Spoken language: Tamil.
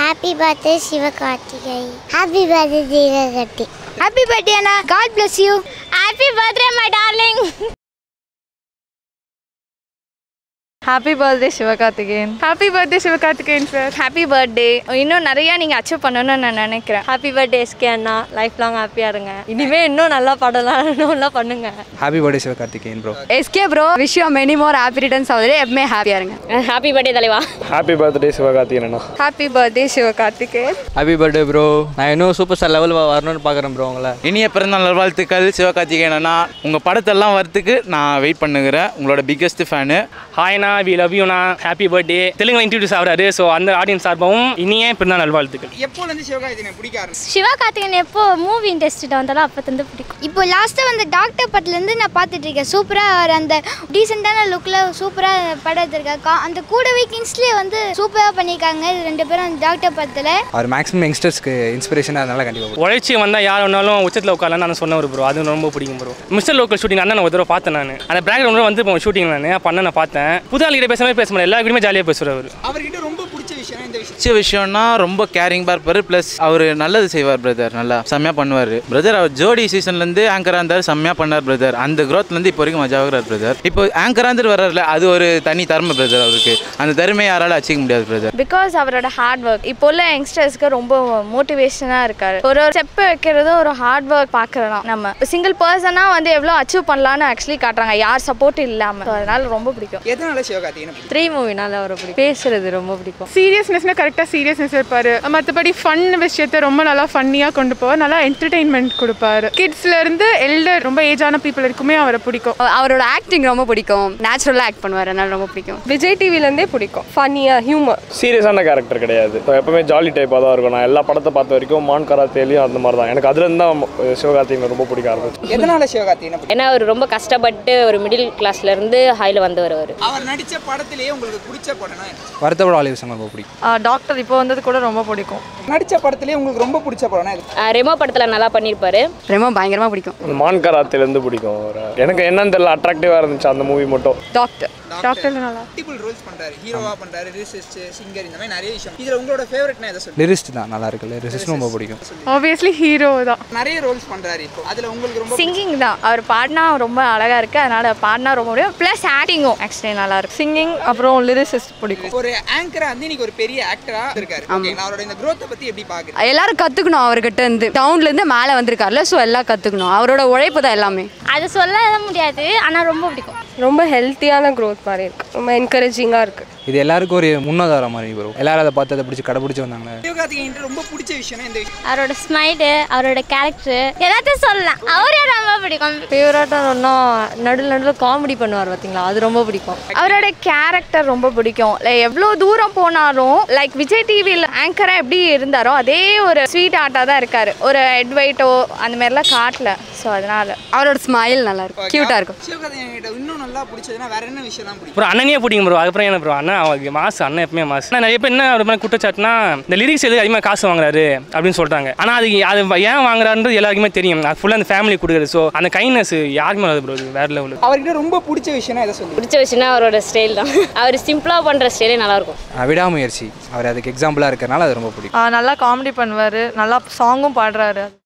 ஹாப்பி பர்த்டே சிவகார்த்திகை ஹாப்பி பர்த்டே தீரகட்டி ஹாப்பி பர்த்டே அண்ணா God bless you happy birthday my darling happy birthday Sivakarthikeyan happy birthday Sivakarthikeyan sir happy birthday இன்னும் நிறைய நீங்கள் அச்சீவ் பண்ணணும்னு நான் நினைக்கிறேன் ஹாப்பி பர்த்டே எஸ்கே அண்ணா லைஃப் லாங் ஹாப்பியாக இருங்க இனிமேல் இன்னும் நல்லா படலாம் இன்னும் பண்ணுங்க happy birthday Sivakarthikeyan bro SK bro wish you many more happy returns ஆகுது எப்பவுமே ஹாப்பியாக இருங்க ஹாப்பி பர்த்டே தலைவா ஹாப்பி பர்த்டே சிவகார்த்திகேயன் அண்ணா happy birthday Sivakarthikeyan happy birthday bro நான் இன்னும் சூப்பர் ஸ்டார் லெவல் வரணும்னு பார்க்குறேன் ப்ரோ உங்களை இனிய பிறந்தநாள் நல்வாழ்த்துக்கள் சிவகார்த்திகேயன் அண்ணா உங்கள் படத்தெல்லாம் வரத்துக்கு நான் வெயிட் பண்ணுகிறேன் உங்களோட பிக்கெஸ்ட் ஃபேனு ஹாய்ண்ணா வி லவ் யூண்ணா ஹாப்பி பர்த்டே தெலுங்குல இன்ட்ரடியூஸ் ஆகிறாரு ஸோ அந்த ஆடியன்ஸ் சார்பாகவும் இனிய பிறந்தநாள் நல்வாழ்த்துக்கள் எப்போலேருந்து சிவகார்த்திகேயன் பிடிக்க ஆரம்பிச்சு சிவகார்த்திகேயன் எப்போ மூவி இண்டஸ்ட்ரியில் வந்தாலும் அப்போ தந்து பிடிக்கும் இப்போ லாஸ்ட்டாக வந்து டாக்டர் படத்துலேருந்து நான் பார்த்துட்டு இருக்கேன் சூப்பராக அவர் அந்த டீசெண்டான லுக்கில் சூப்பராக படம் எடுத்திருக்காங்க அந்த கூடவே கிங்ஸ்லேயே வந்து சூப்பராக பண்ணியிருக்காங்க இது ரெண்டு பேரும் அந்த டாக்டர் படத்தில் அவர் மேக்ஸிமம் யங்ஸ்டர்ஸ்க்கு இன்ஸ்பிரேஷனாக அதனால கண்டிப்பாக உழைச்சி வந்தால் யார் வேணாலும் உச்சத்தில் உட்காரலாம் நான் சொன்ன ஒரு ப்ரோ அது ரொம்ப பிடிக்கும் ப்ரோ மிஸ்டர் லோக்கல் ஷூட்டிங் அண்ணன் ஒரு தடவை பார்த்தேன் நான் அந்த பேக்ரவுண்டில் வந்து இப்போ ஷூட்டிங் நான் அப்போ அண்ணனை பார்த்தேன் புது ஆளுகிட்ட பேசுகிற மாதிரி பேச முடியல எல்லா வீடுமே ஜாலியாக பேசுவார் அவர் அவர்கிட்ட ரொம்ப பிடிச்ச விஷயம் இந்த விஷயம் பிடிச்ச விஷயம்னா ரொம்ப கேரிங் பார்ப்பார் ப்ளஸ் அவர் நல்லது செய்வார் பிரதர் நல்லா செம்மையாக பண்ணுவார் பிரதர் அவர் ஜோடி சீசன்லேருந்து ஆங்கராக இருந்தார் செம்மையாக பண்ணார் பிரதர் அந்த க்ரோத்லேருந்து இப்போ வரைக்கும் மஜாகிறார் பிரதர் இப்போ ஆங்கராக இருந்து வர்றாருல அது ஒரு தனி தர்ம பிரதர் அவருக்கு அந்த தருமையை யாராலும் அச்சிக்க முடியாது பிரதர் பிகாஸ் அவரோட ஹார்ட் ஒர்க் இப்போ உள்ள யங்ஸ்டர்ஸ்க்கு ரொம்ப மோட்டிவேஷனாக இருக்காரு ஒரு ஒரு ஸ்டெப் வைக்கிறதும் ஒரு ஹார்ட் ஒர்க் பார்க்கலாம் நம்ம சிங்கிள் பர்சனாக வந்து எவ்வளோ அச்சீவ் பண்ணலான்னு ஆக்சுவலி காட்டுறாங்க யார் சப்போர்ட் இல்லாமல் அதனால ரொம்ப பிடிக்கும் எதனால சிவகார்த்திகேயன் பிடிக்கும் த்ரீ மூவினால அவரை பிடிக்கும் பேசுறது ரொம்ப பிடிக்கும் சீரியஸ்னஸ்னா கரெக்டாக சீரியஸ்னஸ் இருப்பார் மற்றபடி ஃபன் விஷயத்த ரொம்ப நல்லா ஃபன்னியாக கொண்டு போவார் நல்லா என்டர்டெயின்மெண்ட் கொடுப்பாரு கிட்ஸ்லேருந்து எல்டர் ரொம்ப ஏஜான பீப்புள் வரைக்குமே அவரை பிடிக்கும் அவரோட ஆக்டிங் ரொம்ப பிடிக்கும் நேச்சுரலாக ஆக்ட் பண்ணுவார் அதனால ரொம்ப பிடிக்கும் விஜய் டிவிலேருந்தே பிடிக்கும் ஃபன்னியாக ஹியூமர் சீரியஸான கேரக்டர் கிடையாது So, எப்பவுமே ஜாலி டைப்பாக தான் இருக்கும் நான் எல்லா படத்தை பார்த்த வரைக்கும் மான் கராத்தேலையும் அந்த மாதிரி தான் எனக்கு அதுலேருந்து தான் சிவகார்த்திகேயன் ரொம்ப பிடிக்க ஆரம்பிச்சு எதனால சிவகார்த்திகேயன் பிடிக்கும் ஏன்னா அவர் ரொம்ப கஷ்டப்பட்டு ஒரு மிடில் கிளாஸ்லேருந்து ஹையில் வந்தவர் அவர் அவர் நடிச்ச படத்திலேயே உங்களுக்கு பிடிச்ச படம்னா என்ன? வருத்தப்பட ஆலிவ் சங்கம் ரொம்ப பிடிக்கும் டாக்டர் இப்போ வந்தது கூட ரொம்ப பிடிக்கும் நடிச்ச படத்திலேயே உங்களுக்கு ரொம்ப பிடிச்ச படம்னா எது ரெமோ படத்தில் நல்லா பண்ணியிருப்பாரு ரொம்ப பயங்கரமாக பிடிக்கும் அந்த மான் கராத்தேலேருந்து பிடிக்கும் அவரை எனக்கு என்னன்னு தெரியல அட்ராக்டிவாக இருந்துச்சு அந்த மூவி மட்டும் டாக்டர் டாக்டர் நல்லா மல்டிபிள் ரோல்ஸ் பண்றாரு ஹீரோவா பண்றாரு ரிசிஸ்ட் சிங்கர் இந்த மாதிரி நிறைய விஷயம் இதுல உங்களோட ஃபேவரட்னா எதை சொல்லுங்க லிரிஸ்ட் தான் நல்லா இருக்குல்ல லிரிஸ்ட் ரொம்ப பிடிக்கும் ஆப்வியஸ்லி ஹீரோ தான் நிறைய ரோல்ஸ் பண்றாரு இப்போ அதுல உங்களுக்கு ரொம்ப சிங்கிங் தான் அவர் பாடினா ரொம்ப அழகாக இருக்குது அதனால பாடினா ரொம்ப பிடிக்கும் ப்ளஸ் ஆக்டிங்கும் ஆக்சுவலி நல்லா இருக்கு சிங்கிங் அப்புறம் லிரிசிஸ்ட் பிடிக்கும் ஒரு ஆங்கரா வந்து இன்னைக்கு ஒரு பெரிய ஆக்டரா இருக்காரு ஓகேங்களா அவரோட இந்த growth பத்தி எப்படி பாக்குறீங்க எல்லாரும் கற்றுக்கணும் அவர்கிட்ட இருந்து டவுன்லேருந்து மேலே வந்திருக்காருல ஸோ எல்லாம் கற்றுக்கணும் அவரோட உழைப்பு தான் எல்லாமே அது சொல்ல முடியாது ஆனால் ரொம்ப பிடிக்கும் ரொம்ப ஹெல்த்தியான க்ரோத் மாதிரி இருக்கு ரொம்ப என்கரேஜிங்காக இருக்குது இது எல்லாருக்கும் ஒரு முன்னாதாரம் மாதிரி ப்ரோ எல்லாரும் அதை பார்த்து அதை பிடிச்சி கடைப்பிடிச்சி வந்தாங்க சிவகார்த்திகேயன் ரொம்ப பிடிச்ச விஷயம் இந்த விஷயம் அவரோட ஸ்மைலு அவரோட கேரக்டர் எல்லாத்தையும் சொல்லலாம் அவரே ரொம்ப பிடிக்கும் ஃபேவரட்டாக ஒன்றா நடுவில் நடுவில் காமெடி பண்ணுவார் பார்த்தீங்களா அது ரொம்ப பிடிக்கும் அவரோட கேரக்டர் ரொம்ப பிடிக்கும் லைக் எவ்வளோ தூரம் போனாலும் லைக் விஜய் டிவியில் ஆங்கராக எப்படி இருந்தாரோ அதே ஒரு ஸ்வீட் ஆர்ட்டாக தான் இருக்காரு ஒரு அட்வைட்டோ அந்த மாதிரிலாம் காட்டல ஸோ அதனால அவரோட ஸ்மைல் நல்லா இருக்கும் க்யூட்டாக இருக்கும் சிவகார்த்திகேயன் கிட்ட இன்னும் நல்லா பிடிச்சதுன்னா வேற என்ன விஷயம் தான் பிடிக்கும் அப்புறம் அண்ணனே பிடிக்கும் ப்ரோ அதுக்கப்புறம் என்ன ப்ரோ அண்ணன் அவங்க மாசு அண்ணன் எப்பவுமே மாசு ஆனால் நிறைய பேர் என்ன ஒரு மாதிரி குற்றச்சாட்டுனா இந்த லிரிக்ஸ் எது அதிகமாக காசு வாங்குறாரு அப்படின்னு சொல்கிறாங்க ஆனால் அது அது ஏன் வாங்குறாருன்றது எல்லாருக்குமே தெரியும் அது ஃபுல்லாக அந்த ஃபேமிலி கொடுக்குறது ஸோ அந்த கைண்ட்னஸ் யாருக்குமே வராது ப்ரோ வேற லெவலு அவர்கிட்ட ரொம்ப பிடிச்ச விஷயம்னா எதை சொல்லுங்க பிடிச்ச விஷயம்னா அவரோட ஸ்டைல் தான் அவர் சிம்பிளாக பண்ணுற ஸ்டைலே நல்லாயிருக்கும் விடாமுயற்சி அவர் அதுக்கு எக்ஸாம்பிளாக இருக்கிறனால அது ரொம்ப பிடிக்கும் நல்லா காமெடி பண்ணுவார் நல்லா சாங்கும் பாடுறாரு